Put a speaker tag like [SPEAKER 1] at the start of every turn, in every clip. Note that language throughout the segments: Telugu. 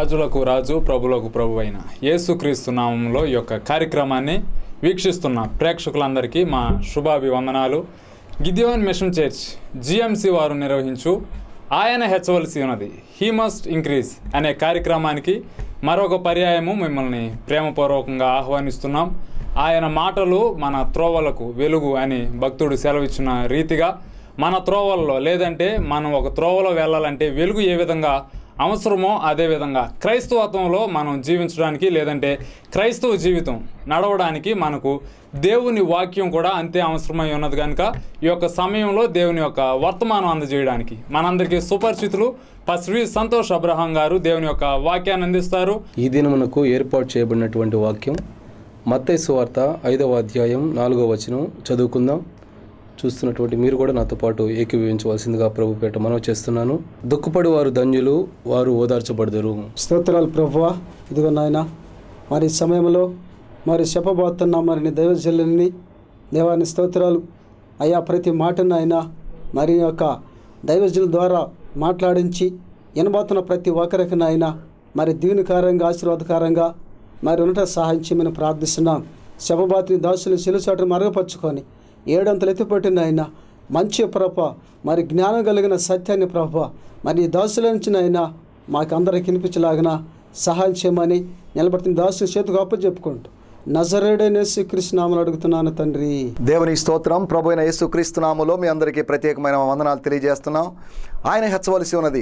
[SPEAKER 1] రాజులకు రాజు ప్రభులకు ప్రభు అయిన యేసుక్రీస్తు నామంలో ఈ యొక్క కార్యక్రమాన్ని వీక్షిస్తున్న ప్రేక్షకులందరికీ మా శుభాభివందనాలు గిద్యోన్ మిషన్ చర్చ్ జిఎంసి వారు నిర్వహించు ఆయన హెచ్చవలసి ఉన్నది హీ మస్ట్ ఇంక్రీజ్ అనే కార్యక్రమానికి మరొక పర్యాయము మిమ్మల్ని ప్రేమపూర్వకంగా ఆహ్వానిస్తున్నాం ఆయన మాటలు మన త్రోవలకు వెలుగు అని భక్తుడు సెలవిచ్చిన రీతిగా మన త్రోవల్లో లేదంటే మనం ఒక త్రోవలో వెళ్ళాలంటే వెలుగు ఏ విధంగా అవసరమో అదే విధంగా క్రైస్తవత్వంలో మనం జీవించడానికి లేదంటే క్రైస్తవ జీవితం నడవడానికి మనకు దేవుని వాక్యం కూడా అంతే అవసరమై ఉన్నది కనుక ఈ యొక్క సమయంలో దేవుని యొక్క వర్తమానం అందజేయడానికి మనందరికీ సుపరిచితులు పశ్రీ సంతోష్ అబ్రహాం గారు దేవుని యొక్క వాక్యాన్ని అందిస్తారు
[SPEAKER 2] ఈ దినమునకు ఏర్పాటు చేయబడినటువంటి వాక్యం మత్తయి సువార్త ఐదవ అధ్యాయం నాలుగవ వచనం చదువుకుందాం చూస్తున్నటువంటి మీరు కూడా నాతో పాటు ఏకీభవించవలసిందిగా ప్రభుపేట మనవి చేస్తున్నాను దుఃఖపడి వారు ధన్యులు వారు ఓదార్చబడదురు
[SPEAKER 3] స్తోత్రాలు ప్రభువా ఇదిగో నాయన మరి ఈ సమయంలో మరి చెప్పబోతున్న మరి నీ దైవజల్లని దేవాని స్తోత్రాలు అయ్యా ప్రతి మాటను ఆయన మరి ఈ యొక్క దైవజుల ద్వారా మాట్లాడించి వినబోతున్న ప్రతి ఒక్కరికి నాయన మరి దీనికారంగా ఆశీర్వాదకరంగా మరి ఉన్నట సహాయం చేయమని ప్రార్థిస్తున్నాం శపబాతిని దాసులు సిలుచాటు మరుగుపరుచుకొని ఏడంతలు ఎత్తిపట్టిన ఆయన మంచి ప్రభ మరి జ్ఞానం కలిగిన సత్యాన్ని ప్రభ మరి ఈ దాసుల నుంచి అయినా మాకు అందరికి వినిపించలాగిన సహాయం చేయమని నిలబడుతున్న దాసు చేతికి అప్పు చెప్పుకుంటూ నజరేడనేసి కృష్ణనామలు అడుగుతున్నాను తండ్రి
[SPEAKER 4] దేవుని స్తోత్రం ప్రభు అయిన యేసుక్రీస్తు నామములో మీ అందరికీ ప్రత్యేకమైన వందనాలు తెలియజేస్తున్నాం ఆయన హెచ్చవలసి ఉన్నది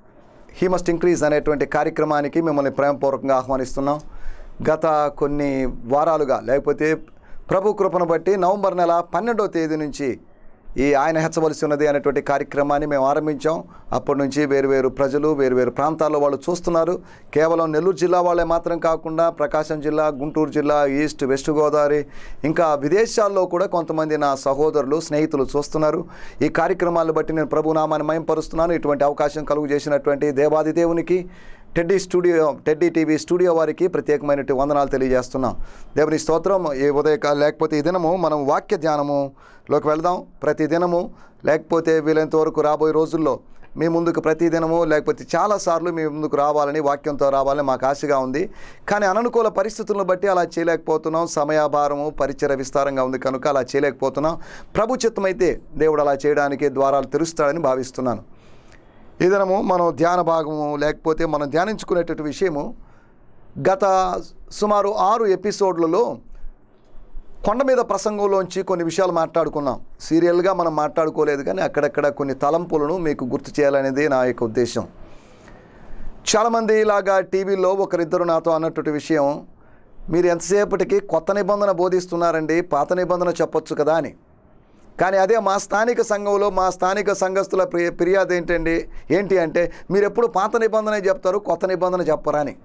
[SPEAKER 4] హీ మస్ట్ ఇంక్రీజ్ అనేటువంటి కార్యక్రమానికి మిమ్మల్ని ప్రేమపూర్వకంగా ఆహ్వానిస్తున్నాం గత కొన్ని వారాలుగా లేకపోతే ప్రభు కృపను బట్టి నవంబర్ నెల పన్నెండవ తేదీ నుంచి ఈ ఆయన హెచ్చవలసి ఉన్నది అనేటువంటి కార్యక్రమాన్ని మేము ఆరంభించాం అప్పటి నుంచి వేరు వేరు ప్రజలు వేరు వేరు ప్రాంతాల్లో వాళ్ళు చూస్తున్నారు కేవలం నెల్లూరు జిల్లా వాళ్ళే మాత్రం కాకుండా ప్రకాశం జిల్లా గుంటూరు జిల్లా ఈస్ట్ వెస్ట్ గోదావరి ఇంకా విదేశాల్లో కూడా కొంతమంది నా సహోదరులు స్నేహితులు చూస్తున్నారు ఈ కార్యక్రమాలను బట్టి నేను ప్రభు నామాన్ని మయంపరుస్తున్నాను ఇటువంటి అవకాశం కలుగు చేసినటువంటి దేవాది దేవునికి teddy studio teddy TV studio వారికి ప్రత్యేకమైనటువంటి వందనాలు తెలియజేస్తున్నాం దేవుని స్తోత్రం ఈ ఉదయ లేకపోతే ఈ దినము మనం వాక్య ధ్యానములోకి వెళ్దాం ప్రతి దినము లేకపోతే వీలైనంత వరకు రాబోయే రోజుల్లో మీ ముందుకు ప్రతి దినము లేకపోతే చాలాసార్లు మీ ముందుకు రావాలని వాక్యంతో రావాలని మాకు ఆశగా ఉంది కానీ అననుకూల పరిస్థితులను బట్టి అలా చేయలేకపోతున్నాం సమయాభారము పరిచయ విస్తారంగా ఉంది కనుక అలా చేయలేకపోతున్నాం ప్రభు చిత్తమైతే దేవుడు అలా చేయడానికి ద్వారాలు తెరుస్తాడని భావిస్తున్నాను ఈ దినము మనం ధ్యాన భాగము లేకపోతే మనం ధ్యానించుకునేటటువంటి విషయము గత సుమారు ఆరు ఎపిసోడ్లలో కొండ మీద ప్రసంగంలోంచి కొన్ని విషయాలు మాట్లాడుకున్నాం సీరియల్గా మనం మాట్లాడుకోలేదు కానీ అక్కడక్కడ కొన్ని తలంపులను మీకు గుర్తు చేయాలనేది నా యొక్క ఉద్దేశం చాలామంది ఇలాగా టీవీలో ఒకరిద్దరు నాతో అన్నటువంటి విషయం మీరు ఎంతసేపటికి కొత్త నిబంధన బోధిస్తున్నారండి పాత నిబంధన చెప్పొచ్చు కదా అని కానీ అదే మా స్థానిక సంఘంలో మా స్థానిక సంఘస్థుల ప్రియ ఫిర్యాదు ఏంటండి ఏంటి అంటే మీరు ఎప్పుడు పాత నిబంధన చెప్తారు కొత్త నిబంధన చెప్పరా అని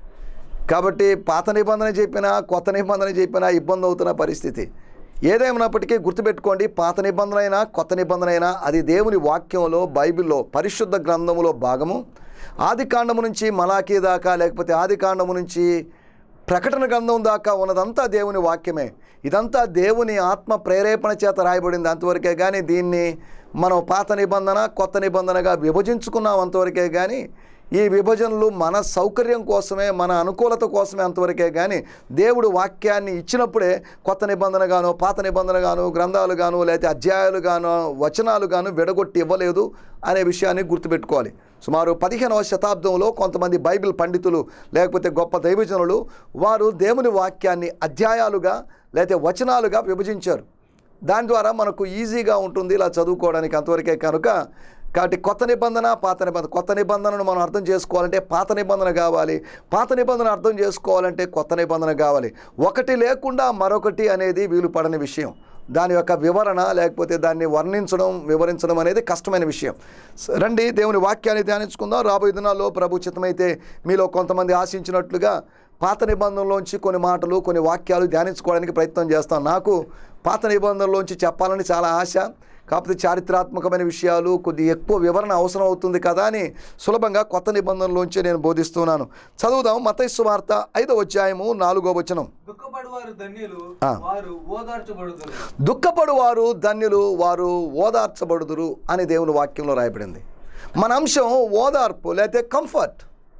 [SPEAKER 4] కాబట్టి పాత నిబంధన చెప్పినా కొత్త నిబంధన చెప్పినా ఇబ్బంది అవుతున్న పరిస్థితి ఏదేమైనప్పటికీ గుర్తుపెట్టుకోండి పాత నిబంధన అయినా కొత్త నిబంధన అయినా అది దేవుని వాక్యంలో బైబిల్లో పరిశుద్ధ గ్రంథములో భాగము ఆది కాండము నుంచి మలాఖీ దాకా లేకపోతే ఆది కాండము నుంచి ప్రకటన గ్రంథం దాకా ఉన్నదంతా దేవుని వాక్యమే ఇదంతా దేవుని ఆత్మ ప్రేరేపణ చేత రాయబడింది అంతవరకే కానీ దీన్ని మనం పాత నిబంధన కొత్త నిబంధనగా విభజించుకున్నాం అంతవరకే కానీ ఈ విభజనలు మన సౌకర్యం కోసమే మన అనుకూలత కోసమే అంతవరకే కానీ దేవుడు వాక్యాన్ని ఇచ్చినప్పుడే కొత్త నిబంధనగాను పాత నిబంధనగాను గ్రంథాలు గాను లేకపోతే అధ్యాయాలు గాను వచనాలు గాను విడగొట్టి ఇవ్వలేదు అనే విషయాన్ని గుర్తుపెట్టుకోవాలి సుమారు పదిహేనవ శతాబ్దంలో కొంతమంది బైబిల్ పండితులు లేకపోతే గొప్ప దైవజనులు వారు దేవుని వాక్యాన్ని అధ్యాయాలుగా లేకపోతే వచనాలుగా విభజించారు దాని ద్వారా మనకు ఈజీగా ఉంటుంది ఇలా చదువుకోవడానికి అంతవరకే కనుక కాబట్టి కొత్త నిబంధన పాత నిబంధన కొత్త నిబంధనను మనం అర్థం చేసుకోవాలంటే పాత నిబంధన కావాలి పాత నిబంధన అర్థం చేసుకోవాలంటే కొత్త నిబంధన కావాలి ఒకటి లేకుండా మరొకటి అనేది వీలు పడని విషయం దాని యొక్క వివరణ లేకపోతే దాన్ని వర్ణించడం వివరించడం అనేది కష్టమైన విషయం స- రండి దేవుని వాక్యాన్ని ధ్యానించుకుందాం రాబోయే దినాల్లో ప్రభు చిత్తమైతే మీలో కొంతమంది ఆశించినట్లుగా పాత నిబంధనలోంచి కొన్ని మాటలు కొన్ని వాక్యాలు ధ్యానించుకోవడానికి ప్రయత్నం చేస్తాను నాకు పాత నిబంధనలోంచి చెప్పాలని చాలా ఆశ కాకపోతే చారిత్రాత్మకమైన విషయాలు కొద్ది ఎక్కువ వివరణ అవసరం అవుతుంది కదా అని సులభంగా కొత్త నిబంధనలోంచి నేను బోధిస్తున్నాను చదువుదాం మతైసు వార్త ఐదవ అధ్యాయము నాలుగో వచనం
[SPEAKER 1] దుఃఖపడివారు ధన్యులు
[SPEAKER 4] ఆ.
[SPEAKER 1] వారు ఓదార్చబడుదురు
[SPEAKER 4] దుఃఖపడు వారు ధన్యులు వారు ఓదార్చబడుదురు అని దేవుని వాక్యంలో రాయబడింది మన అంశం ఓదార్పు లేకపోతే కంఫర్ట్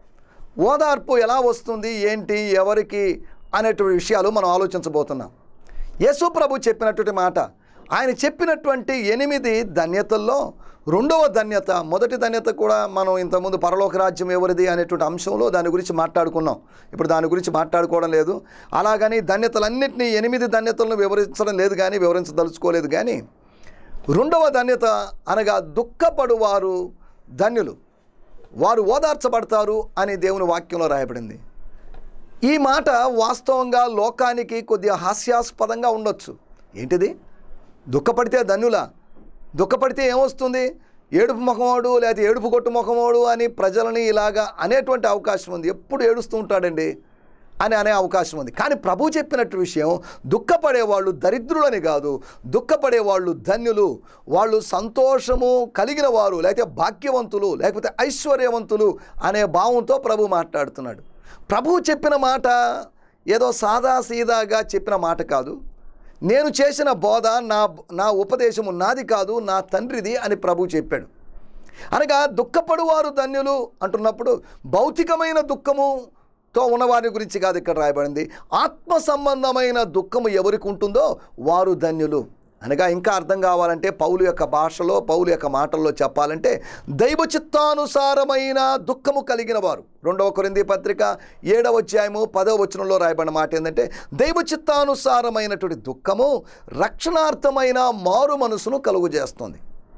[SPEAKER 4] ఓదార్పు ఎలా వస్తుంది ఏంటి ఎవరికి అనేటువంటి విషయాలు మనం ఆలోచించబోతున్నాం యేసు ప్రభు చెప్పినటువంటి మాట ఆయన చెప్పినటువంటి ఎనిమిది ధన్యతల్లో రెండవ ధన్యత మొదటి ధన్యత కూడా మనం ఇంతకుముందు పరలోక రాజ్యం ఎవరిది అనేటువంటి అంశంలో దాని గురించి మాట్లాడుకున్నాం ఇప్పుడు దాని గురించి మాట్లాడుకోవడం లేదు అలాగని ధన్యతలన్నింటినీ ఎనిమిది ధన్యతలను వివరించడం లేదు కానీ వివరించదలుచుకోలేదు కానీ రెండవ ధన్యత అనగా దుఃఖపడువారు ధన్యులు వారు ఓదార్చబడతారు అని దేవుని వాక్యంలో రాయబడింది ఈ మాట వాస్తవంగా లోకానికి కొద్దిగా హాస్యాస్పదంగా ఉండొచ్చు ఏంటిది దుఃఖపడితే ధన్యులా దుఃఖపడితే ఏమొస్తుంది ఏడుపు ముఖమోడు లేకపోతే ఏడుపు కొట్టు ముఖమోడు అని ప్రజలని ఇలాగా అనేటువంటి అవకాశం ఉంది ఎప్పుడు ఏడుస్తూ ఉంటాడండి అని అనే అవకాశం ఉంది కానీ ప్రభు చెప్పినట్టు విషయం దుఃఖపడేవాళ్ళు దరిద్రులని కాదు దుఃఖపడేవాళ్ళు ధన్యులు వాళ్ళు సంతోషము కలిగిన వారు లేకపోతే భాగ్యవంతులు లేకపోతే ఐశ్వర్యవంతులు అనే భావంతో ప్రభు మాట్లాడుతున్నాడు ప్రభు చెప్పిన మాట ఏదో సాదా సీదాగా చెప్పిన మాట కాదు నేను చేసిన బోధ నా నా ఉపదేశము నాది కాదు నా తండ్రిది అని ప్రభు చెప్పాడు అనగా దుఃఖపడువారు ధన్యులు అంటున్నప్పుడు భౌతికమైన దుఃఖముతో ఉన్నవారి గురించి కాదు ఇక్కడ రాయబడింది ఆత్మ సంబంధమైన దుఃఖము ఎవరికి ఉంటుందో వారు ధన్యులు అనగా ఇంకా అర్థం కావాలంటే పౌలు యొక్క భాషలో పౌలు యొక్క మాటల్లో చెప్పాలంటే దైవ చిత్తానుసారమైన దుఃఖము కలిగిన వారు రెండవ కొరింది పత్రిక ఏడవ అధ్యాయము పదవ వచనంలో రాయబడిన మాట ఏంటంటే దైవ చిత్తానుసారమైనటువంటి దుఃఖము రక్షణార్థమైన మారు మనసును కలుగు చేస్తుంది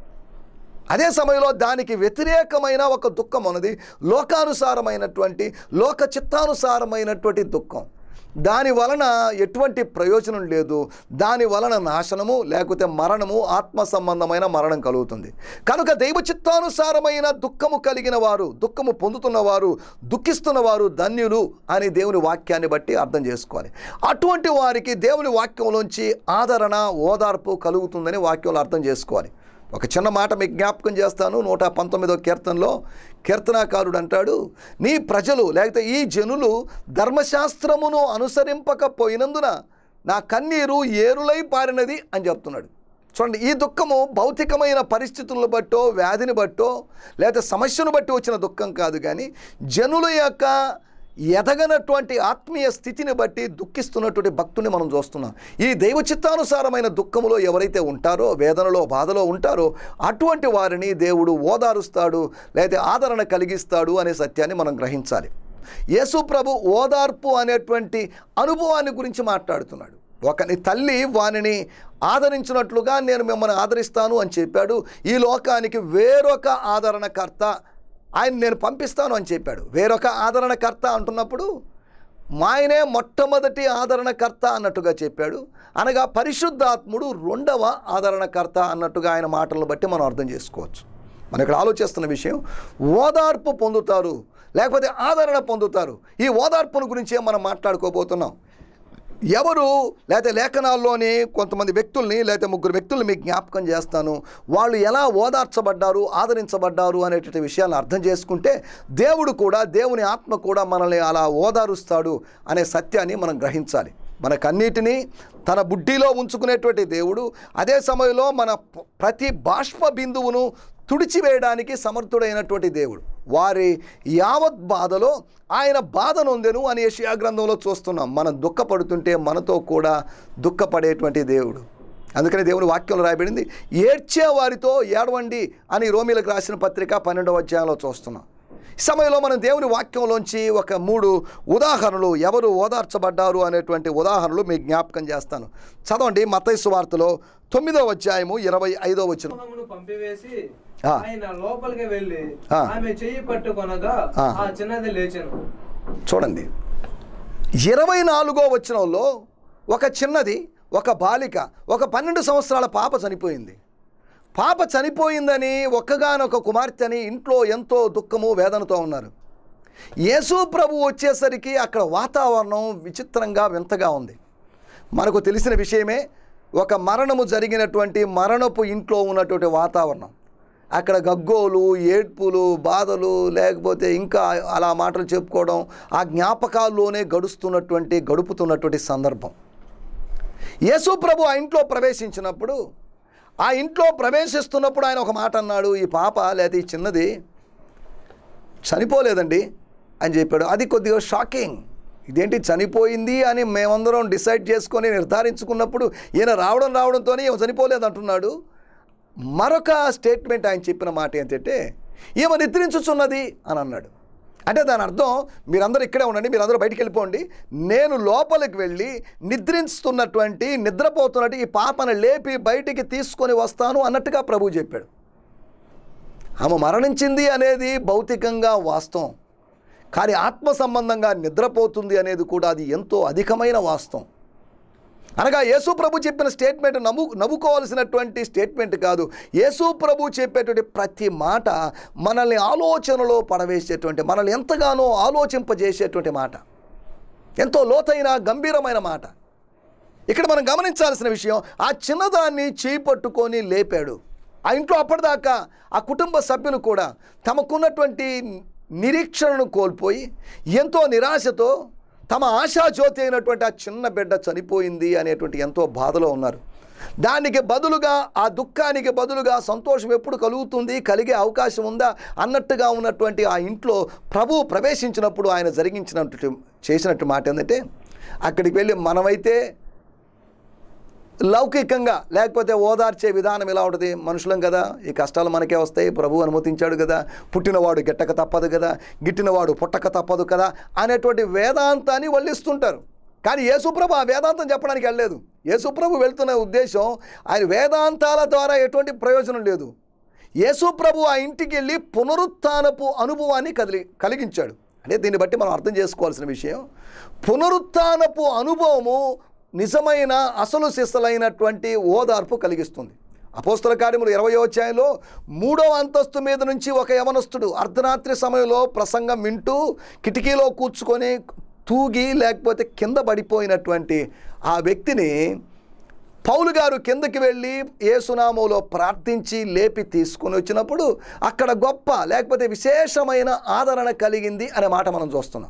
[SPEAKER 4] అదే సమయంలో దానికి వ్యతిరేకమైన ఒక దుఃఖం ఉన్నది లోకానుసారమైనటువంటి లోక చిత్తానుసారమైనటువంటి దుఃఖం దాని వలన ఎటువంటి ప్రయోజనం లేదు దాని వలన నాశనము లేకపోతే మరణము ఆత్మ సంబంధమైన మరణం కలుగుతుంది కనుక దైవ చిత్తానుసారమైన దుఃఖము కలిగిన వారు దుఃఖము పొందుతున్నవారు దుఃఖిస్తున్నవారు ధన్యులు అని దేవుని వాక్యాన్ని బట్టి అర్థం చేసుకోవాలి అటువంటి వారికి దేవుని వాక్యంలోంచి ఆదరణ ఓదార్పు కలుగుతుందని వాక్యంలో అర్థం చేసుకోవాలి ఒక చిన్న మాట మీకు జ్ఞాపకం చేస్తాను నూట పంతొమ్మిదో కీర్తనలో కీర్తనాకారుడు అంటాడు నీ ప్రజలు లేకపోతే ఈ జనులు ధర్మశాస్త్రమును అనుసరింపకపోయినందున నా కన్నీరు ఏరులై పారినది అని చెప్తున్నాడు చూడండి ఈ దుఃఖము భౌతికమైన పరిస్థితులను బట్టో వ్యాధిని బట్టో లేకపోతే సమస్యను బట్టి వచ్చిన దుఃఖం కాదు కానీ జనుల యొక్క ఎదగనటువంటి ఆత్మీయ స్థితిని బట్టి దుఃఖిస్తున్నటువంటి భక్తుని మనం చూస్తున్నాం ఈ దైవ చిత్తానుసారమైన దుఃఖములో ఎవరైతే ఉంటారో వేదనలో బాధలో ఉంటారో అటువంటి వారిని దేవుడు ఓదారుస్తాడు లేదా ఆదరణ కలిగిస్తాడు అనే సత్యాన్ని మనం గ్రహించాలి యేసు ప్రభు ఓదార్పు అనేటువంటి అనుభవాన్ని గురించి మాట్లాడుతున్నాడు ఒకని తల్లి వానిని ఆదరించినట్లుగా నేను మిమ్మల్ని ఆదరిస్తాను అని చెప్పాడు ఈ లోకానికి వేరొక ఆదరణకర్త ఆయన నేను పంపిస్తాను అని చెప్పాడు వేరొక ఆదరణకర్త అంటున్నప్పుడు మాయనే మొట్టమొదటి ఆదరణకర్త అన్నట్టుగా చెప్పాడు అనగా పరిశుద్ధాత్ముడు రెండవ ఆదరణకర్త అన్నట్టుగా ఆయన మాటలను బట్టి మనం అర్థం చేసుకోవచ్చు మనం ఇక్కడ ఆలోచిస్తున్న విషయం ఓదార్పు పొందుతారు లేకపోతే ఆదరణ పొందుతారు ఈ ఓదార్పును గురించే మనం మాట్లాడుకోబోతున్నాం ఎవరు లేకపోతే లేఖనాల్లోని కొంతమంది వ్యక్తుల్ని లేకపోతే ముగ్గురు వ్యక్తుల్ని మీకు జ్ఞాపకం చేస్తాను వాళ్ళు ఎలా ఓదార్చబడ్డారు ఆదరించబడ్డారు అనేటువంటి విషయాలను అర్థం చేసుకుంటే దేవుడు కూడా దేవుని ఆత్మ కూడా మనల్ని అలా ఓదారుస్తాడు అనే సత్యాన్ని మనం గ్రహించాలి మనకన్నిటినీ తన బుడ్డిలో ఉంచుకునేటువంటి దేవుడు అదే సమయంలో మన ప- ప్రతి బాష్ప బిందువును తుడిచివేయడానికి సమర్థుడైనటువంటి దేవుడు వారి యావత్ బాధలో ఆయన బాధ నొందెను అని యెషయా గ్రంథంలో చూస్తున్నాం మనం దుఃఖపడుతుంటే మనతో కూడా దుఃఖపడేటువంటి దేవుడు అందుకని దేవుని వాక్యంలో రాయబడింది ఏడ్చే వారితో ఏడవండి అని రోమిలకు రాసిన పత్రిక పన్నెండవ అధ్యాయంలో చూస్తున్నాం ఈ సమయంలో మనం దేవుని వాక్యంలోంచి ఒక మూడు ఉదాహరణలు ఎవరు ఓదార్చబడ్డారు అనేటువంటి ఉదాహరణలు మీకు జ్ఞాపకం చేస్తాను చదవండి మతైసు వార్తలో తొమ్మిదవ అధ్యాయము ఇరవై ఐదో వచ్చిన
[SPEAKER 5] సింహమును పంపివేసి
[SPEAKER 4] ఆ.
[SPEAKER 5] ఆయన లోపలికి వెళ్ళి
[SPEAKER 4] ఆ.
[SPEAKER 5] ఆమె చెయ్యి పట్టుకొనగా
[SPEAKER 4] ఆ.
[SPEAKER 5] ఆ చిన్నది లేచెను
[SPEAKER 4] చూడండి ఇరవై నాలుగో వచనంలో ఒక చిన్నది ఒక బాలిక ఒక పన్నెండు సంవత్సరాల పాప చనిపోయింది పాప చనిపోయిందని ఒక్కగానొక కుమార్తెని ఇంట్లో ఎంతో దుఃఖము వేదనతో ఉన్నారు యేసు ప్రభు వచ్చేసరికి అక్కడ వాతావరణం విచిత్రంగా వింతగా ఉంది మనకు తెలిసిన విషయమే ఒక మరణము జరిగినటువంటి మరణపు ఇంట్లో ఉన్నటువంటి వాతావరణం అక్కడ గగ్గోలు ఏడ్పులు బాధలు లేకపోతే ఇంకా అలా మాటలు చెప్పుకోవడం ఆ జ్ఞాపకాల్లోనే గడుస్తున్నటువంటి గడుపుతున్నటువంటి సందర్భం యేసు ప్రభు ఆ ఇంట్లో ప్రవేశించినప్పుడు ఆ ఇంట్లో ప్రవేశిస్తున్నప్పుడు ఆయన ఒక మాట అన్నాడు ఈ పాప లేదా ఈ చిన్నది చనిపోలేదండి అని చెప్పాడు అది కొద్దిగా షాకింగ్ ఇదేంటి చనిపోయింది అని మేమందరం డిసైడ్ చేసుకొని నిర్ధారించుకున్నప్పుడు ఈయన రావడం రావడంతోనే ఈమె చనిపోలేదు అంటున్నాడు మరొక స్టేట్మెంట్ ఆయన చెప్పిన మాట ఏంటంటే ఈమె నిద్రించుచున్నది అని అన్నాడు అంటే దాని అర్థం మీరందరూ ఇక్కడే ఉండండి మీరందరూ బయటికి వెళ్ళిపోండి నేను లోపలికి వెళ్ళి నిద్రిస్తున్నటువంటి నిద్రపోతున్నట్టు ఈ పాపను లేపి బయటికి తీసుకొని వస్తాను అన్నట్టుగా ప్రభు చెప్పాడు ఆమె మరణించింది అనేది భౌతికంగా వాస్తవం కానీ ఆత్మ సంబంధంగా నిద్రపోతుంది అనేది కూడా అది ఎంతో అధికమైన వాస్తవం అనగా యేసు ప్రభు చెప్పిన స్టేట్మెంట్ నవ్వు నవ్వుకోవాల్సినటువంటి స్టేట్మెంట్ కాదు యేసు ప్రభు చెప్పేటువంటి ప్రతి మాట మనల్ని ఆలోచనలో పడవేసేటువంటి మనల్ని ఎంతగానో ఆలోచింపజేసేటువంటి మాట ఎంతో లోతైన గంభీరమైన మాట ఇక్కడ మనం గమనించాల్సిన విషయం ఆ చిన్నదాన్ని చేయి పట్టుకొని లేపాడు ఆ ఇంట్లో అప్పటిదాకా ఆ కుటుంబ సభ్యులు కూడా తమకున్నటువంటి నిరీక్షణను కోల్పోయి ఎంతో నిరాశతో తమ ఆశాజ్యోతి అయినటువంటి ఆ చిన్న బిడ్డ చనిపోయింది అనేటువంటి ఎంతో బాధలో ఉన్నారు దానికి బదులుగా ఆ దుఃఖానికి బదులుగా సంతోషం ఎప్పుడు కలుగుతుంది కలిగే అవకాశం ఉందా అన్నట్టుగా ఉన్నటువంటి ఆ ఇంట్లో ప్రభు ప్రవేశించినప్పుడు ఆయన జరిగించినట్టు చేసినట్టు మాట ఏంటంటే అక్కడికి వెళ్ళి మనమైతే లౌకికంగా లేకపోతే ఓదార్చే విధానం ఎలా ఉంటుంది మనుషులం కదా ఈ కష్టాలు మనకే వస్తాయి ప్రభు అనుమతించాడు కదా పుట్టినవాడు గిట్టక తప్పదు కదా గిట్టినవాడు పుట్టక తప్పదు కదా అనేటువంటి వేదాంతాన్ని వల్లిస్తుంటారు కానీ యేసుప్రభు ఆ వేదాంతం చెప్పడానికి వెళ్ళలేదు యేసుప్రభు వెళ్తున్న ఉద్దేశం ఆయన వేదాంతాల ద్వారా ఎటువంటి ప్రయోజనం లేదు యేసుప్రభు ఆ ఇంటికి వెళ్ళి పునరుత్థానపు అనుభవాన్ని కదిలి కలిగించాడు అంటే దీన్ని బట్టి మనం అర్థం చేసుకోవాల్సిన విషయం పునరుత్థానపు అనుభవము నిజమైన అసలు సిసలైనటువంటి ఓదార్పు కలిగిస్తుంది అపోస్తల కార్యములు ఇరవై అధ్యాయంలో మూడవ అంతస్తు మీద నుంచి ఒక యవనస్తుడు అర్ధరాత్రి సమయంలో ప్రసంగం వింటూ కిటికీలో కూర్చుకొని తూగి లేకపోతే కింద పడిపోయినటువంటి ఆ వ్యక్తిని పౌలు గారు కిందకి వెళ్ళి ఏసునామంలో ప్రార్థించి లేపి తీసుకొని వచ్చినప్పుడు అక్కడ గొప్ప లేకపోతే విశేషమైన ఆదరణ కలిగింది అనే మాట మనం చూస్తున్నాం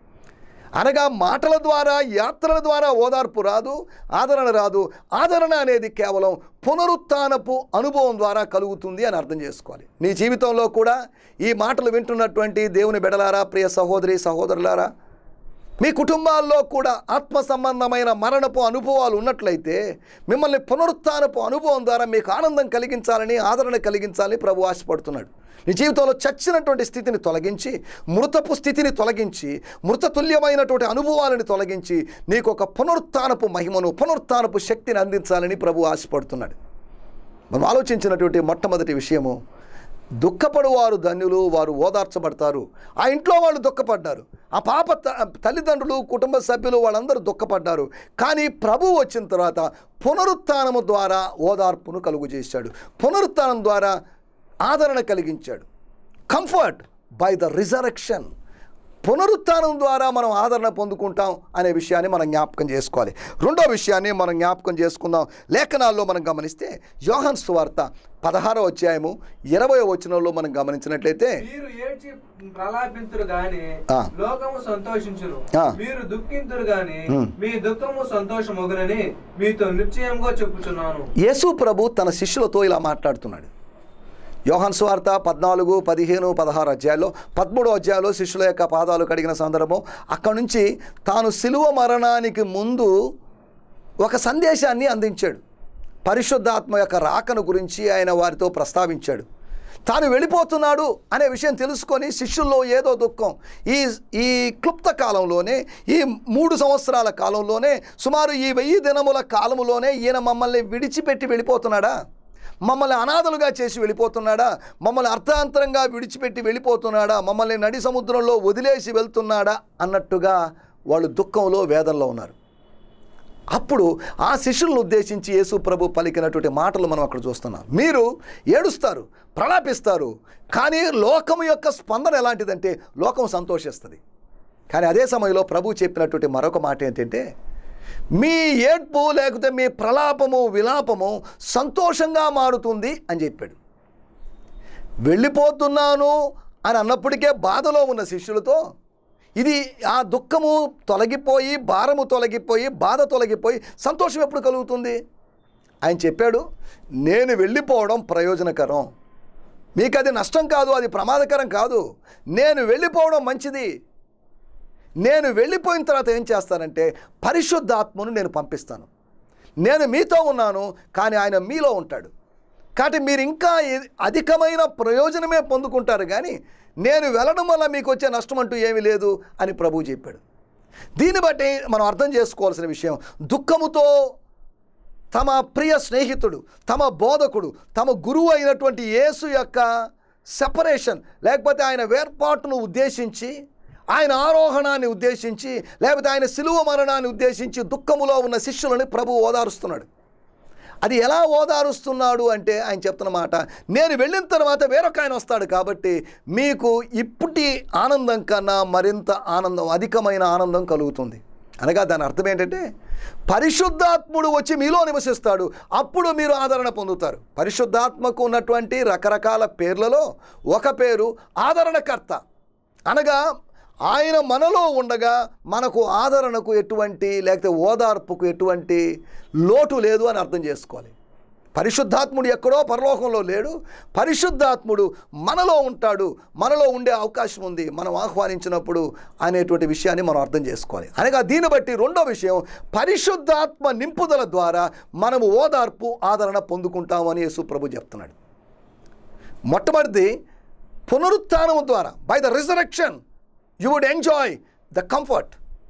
[SPEAKER 4] అనగా మాటల ద్వారా యాత్రల ద్వారా ఓదార్పు రాదు ఆదరణ రాదు ఆదరణ అనేది కేవలం పునరుత్థానపు అనుభవం ద్వారా కలుగుతుంది అని అర్థం చేసుకోవాలి నీ జీవితంలో కూడా ఈ మాటలు వింటున్నటువంటి దేవుని బెడలారా ప్రియ సహోదరి సహోదరులారా మీ కుటుంబాల్లో కూడా ఆత్మ సంబంధమైన మరణపు అనుభవాలు ఉన్నట్లయితే మిమ్మల్ని పునరుత్థానపు అనుభవం ద్వారా మీకు ఆనందం కలిగించాలని ఆదరణ కలిగించాలని ప్రభు ఆశపడుతున్నాడు నీ జీవితంలో చచ్చినటువంటి స్థితిని తొలగించి మృతపు స్థితిని తొలగించి మృతతుల్యమైనటువంటి అనుభవాలను తొలగించి నీకు ఒక పునరుత్థానపు మహిమను పునరుత్థానపు శక్తిని అందించాలని ప్రభు ఆశపడుతున్నాడు మనం ఆలోచించినటువంటి మొట్టమొదటి విషయము దుఃఖపడు వారు ధన్యులు వారు ఓదార్చబడతారు ఆ ఇంట్లో వాళ్ళు దుఃఖపడ్డారు ఆ పాప త- తల్లిదండ్రులు కుటుంబ సభ్యులు వాళ్ళందరూ దుఃఖపడ్డారు కానీ ప్రభు వచ్చిన తర్వాత పునరుత్థానము ద్వారా ఓదార్పును కలుగు చేశాడు పునరుత్థానం ద్వారా ఆదరణ కలిగించాడు కంఫర్ట్ బై ద రిజరక్షన్ పునరుత్థానం ద్వారా మనం ఆదరణ పొందుకుంటాం అనే విషయాన్ని మనం జ్ఞాపకం చేసుకోవాలి రెండో విషయాన్ని మనం జ్ఞాపకం చేసుకుందాం లేఖనాల్లో మనం గమనిస్తే యోహన్ సువార్త పదహారో అధ్యాయము ఇరవై వచనంలో మనం గమనించినట్లయితే
[SPEAKER 5] మీరు ఏడ్చి ప్రలాపింతురు గాని
[SPEAKER 4] ఆ.
[SPEAKER 5] లోకము సంతోషించును
[SPEAKER 4] ఆ.
[SPEAKER 5] మీరు దుఃఖింతురు గాని
[SPEAKER 4] ఉమ్.
[SPEAKER 5] మీ దుఃఖము సంతోషమగునని మీతో నిశ్చయంగా చెప్పుచున్నాను
[SPEAKER 4] యేసు ప్రభు తన శిష్యులతో ఇలా మాట్లాడుతున్నాడు యోహాన్ స్వార్త పద్నాలుగు పదిహేను పదహారు అధ్యాయాల్లో పదమూడో అధ్యాయంలో శిష్యుల యొక్క పాదాలు కడిగిన సందర్భం అక్కడి నుంచి తాను శిలువ మరణానికి ముందు ఒక సందేశాన్ని అందించాడు పరిశుద్ధాత్మ యొక్క రాకను గురించి ఆయన వారితో ప్రస్తావించాడు తాను వెళ్ళిపోతున్నాడు అనే విషయం తెలుసుకొని శిష్యుల్లో ఏదో దుఃఖం ఈ ఈ క్లుప్త కాలంలోనే ఈ మూడు సంవత్సరాల కాలంలోనే సుమారు ఈ వెయ్యి దినముల కాలములోనే ఈయన మమ్మల్ని విడిచిపెట్టి వెళ్ళిపోతున్నాడా మమ్మల్ని అనాథలుగా చేసి వెళ్ళిపోతున్నాడా మమ్మల్ని అర్థాంతరంగా విడిచిపెట్టి వెళ్ళిపోతున్నాడా మమ్మల్ని నడి సముద్రంలో వదిలేసి వెళ్తున్నాడా అన్నట్టుగా వాళ్ళు దుఃఖంలో వేదనలో ఉన్నారు అప్పుడు ఆ శిష్యులను ఉద్దేశించి యేసు ప్రభు పలికినటువంటి మాటలు మనం అక్కడ చూస్తున్నాం మీరు ఏడుస్తారు ప్రలాపిస్తారు కానీ లోకం యొక్క స్పందన ఎలాంటిదంటే లోకం సంతోషిస్తుంది కానీ అదే సమయంలో ప్రభు చెప్పినటువంటి మరొక మాట ఏంటంటే మీ ఏడ్పు లేకపోతే మీ ప్రలాపము విలాపము సంతోషంగా మారుతుంది అని చెప్పాడు వెళ్ళిపోతున్నాను అని అన్నప్పటికే బాధలో ఉన్న శిష్యులతో ఇది ఆ దుఃఖము తొలగిపోయి భారము తొలగిపోయి బాధ తొలగిపోయి సంతోషం ఎప్పుడు కలుగుతుంది ఆయన చెప్పాడు నేను వెళ్ళిపోవడం ప్రయోజనకరం మీకు అది నష్టం కాదు అది ప్రమాదకరం కాదు నేను వెళ్ళిపోవడం మంచిది నేను వెళ్ళిపోయిన తర్వాత ఏం చేస్తానంటే పరిశుద్ధాత్మను నేను పంపిస్తాను నేను మీతో ఉన్నాను కానీ ఆయన మీలో ఉంటాడు కాబట్టి మీరు ఇంకా ఎ- అధికమైన ప్రయోజనమే పొందుకుంటారు కానీ నేను వెళ్ళడం వల్ల మీకు వచ్చే నష్టం అంటూ ఏమీ లేదు అని ప్రభువు చెప్పాడు దీన్ని బట్టి మనం అర్థం చేసుకోవాల్సిన విషయం దుఃఖముతో తమ ప్రియ స్నేహితుడు తమ బోధకుడు తమ గురువు అయినటువంటి యేసు యొక్క సెపరేషన్ లేకపోతే ఆయన వేర్పాటును ఉద్దేశించి ఆయన ఆరోహణాన్ని ఉద్దేశించి లేకపోతే ఆయన సిలువ మరణాన్ని ఉద్దేశించి దుఃఖములో ఉన్న శిష్యులని ప్రభు ఓదారుస్తున్నాడు అది ఎలా ఓదారుస్తున్నాడు అంటే ఆయన చెప్తున్న మాట నేను వెళ్ళిన తర్వాత వేరొక ఆయన వస్తాడు కాబట్టి మీకు ఇప్పటి ఆనందం కన్నా మరింత ఆనందం అధికమైన ఆనందం కలుగుతుంది అనగా దాని అర్థం ఏంటంటే పరిశుద్ధాత్ముడు వచ్చి మీలో నివసిస్తాడు అప్పుడు మీరు ఆదరణ పొందుతారు పరిశుద్ధాత్మకు ఉన్నటువంటి రకరకాల పేర్లలో ఒక పేరు ఆదరణకర్త అనగా ఆయన మనలో ఉండగా మనకు ఆదరణకు ఎటువంటి లేకపోతే ఓదార్పుకు ఎటువంటి లోటు లేదు అని అర్థం చేసుకోవాలి పరిశుద్ధాత్ముడు ఎక్కడో పరలోకంలో లేడు పరిశుద్ధాత్ముడు మనలో ఉంటాడు మనలో ఉండే అవకాశం ఉంది మనం ఆహ్వానించినప్పుడు అనేటువంటి విషయాన్ని మనం అర్థం చేసుకోవాలి అనగా దీన్ని బట్టి రెండో విషయం పరిశుద్ధాత్మ నింపుదల ద్వారా మనము ఓదార్పు ఆదరణ పొందుకుంటామని యేసు ప్రభు చెప్తున్నాడు మొట్టమొదటిది పునరుత్థానం ద్వారా by the resurrection you would enjoy the comfort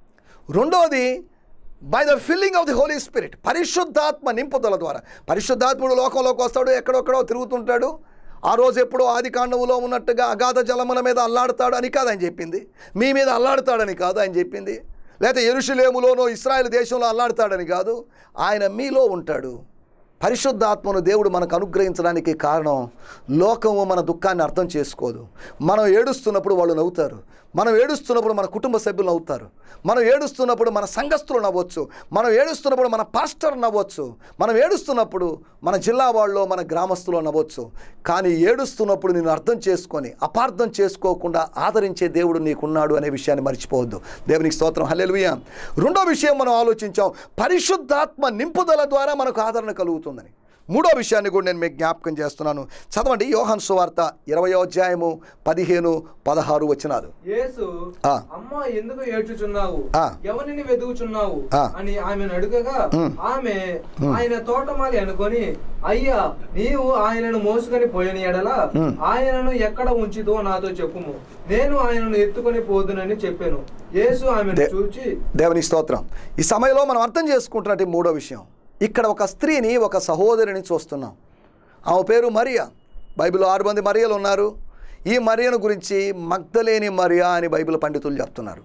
[SPEAKER 4] రెండవది by the filling of the Holy Spirit పరిశుద్ధాత్మ నింపుదల ద్వారా పరిశుద్ధాత్ముడు లోకంలోకి వస్తాడు ఎక్కడొక్కడో తిరుగుతుంటాడు ఆ రోజు ఎప్పుడో ఆది కాండములో ఉన్నట్టుగా అగాధ జలముల మీద అల్లాడతాడు అని కాదు ఆయన చెప్పింది మీ మీద అల్లాడతాడని కాదు ఆయన చెప్పింది లేకపోతే ఎరుషులేములోనో ఇస్రాయేల్ దేశంలో అల్లాడతాడని కాదు ఆయన మీలో ఉంటాడు పరిశుద్ధాత్మను దేవుడు మనకు అనుగ్రహించడానికి కారణం లోకము మన దుఃఖాన్ని అర్థం చేసుకోదు మనం ఏడుస్తున్నప్పుడు వాళ్ళు నవ్వుతారు మనం ఏడుస్తున్నప్పుడు మన కుటుంబ సభ్యులు నవ్వుతారు మనం ఏడుస్తున్నప్పుడు మన సంఘస్థులు నవ్వచ్చు మనం ఏడుస్తున్నప్పుడు మన పాస్టర్ నవ్వచ్చు మనం ఏడుస్తున్నప్పుడు మన జిల్లా వాళ్ళు మన గ్రామస్తులు నవ్వచ్చు కానీ ఏడుస్తున్నప్పుడు నేను అర్థం చేసుకొని అపార్థం చేసుకోకుండా ఆదరించే దేవుడు నీకున్నాడు అనే విషయాన్ని మర్చిపోవద్దు దేవునికి స్తోత్రం హల్లెలూయా రెండో విషయం మనం ఆలోచించాం పరిశుద్ధాత్మ నింపుదల ద్వారా మనకు ఆదరణ కలుగుతుందని మూడో విషయాన్ని కూడా నేను మీకు జ్ఞాపకం చేస్తున్నాను చదవండి యోహన్ సువార్త ఇరవయో అధ్యాయము పదిహేను పదహారు వచనాలు
[SPEAKER 5] యేసు
[SPEAKER 4] ఆ.
[SPEAKER 5] అమ్మా ఎందుకు ఏడ్చుచున్నావు
[SPEAKER 4] ఆ.
[SPEAKER 5] ఎవరిని వెతుకుచున్నావు
[SPEAKER 4] ఆ.
[SPEAKER 5] అని ఆమెను అడుగగా
[SPEAKER 4] ఉమ్.
[SPEAKER 5] ఆమె ఆయన తోటమాలి అనుకొని అయ్యా నీవు ఆయనను మోసుకొని పోయిన ఎడల
[SPEAKER 4] ఉమ్.
[SPEAKER 5] ఆయనను ఎక్కడ ఉంచితో నాతో చెప్పుము నేను ఆయనను ఎత్తుకొని పోదునని చెప్పాను యేసు ఆమెను
[SPEAKER 4] దే-
[SPEAKER 5] చూచి
[SPEAKER 4] దేవుని స్తోత్రం ఈ సమయంలో మనం అర్థం చేసుకుంటున్నట్టు మూడో విషయం ఇక్కడ ఒక స్త్రీని ఒక సహోదరిని చూస్తున్నాం ఆమె పేరు మరియా బైబిల్లో ఆరు మంది మరియలు ఉన్నారు ఈ మరియను గురించి మగ్ధలేని మరియా అని బైబిల్ పండితులు చెప్తున్నారు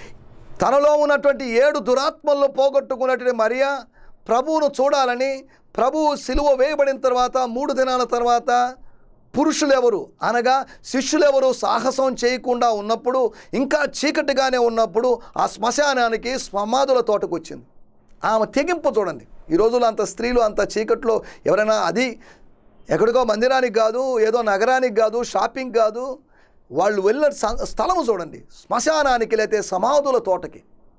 [SPEAKER 4] తనలో ఉన్నటువంటి ఏడు దురాత్మలను పోగొట్టుకున్నటువంటి మరియా ప్రభువును చూడాలని ప్రభువు సిలువ వేయబడిన తర్వాత మూడు దినాల తర్వాత పురుషులెవరు అనగా శిష్యులెవరు సాహసం చేయకుండా ఉన్నప్పుడు ఇంకా చీకటిగానే ఉన్నప్పుడు ఆ శ్మశానానికి సమాధుల తోటకు వచ్చింది ఆమె తెగింపు చూడండి ఈ రోజుల్లో అంత స్త్రీలు అంత చీకట్లో ఎవరైనా అది ఎక్కడికో మందిరానికి కాదు ఏదో నగరానికి కాదు షాపింగ్ కాదు వాళ్ళు వెళ్ళిన స- స్థలము చూడండి శ్మశానానికి లేతే సమాధుల తోటకి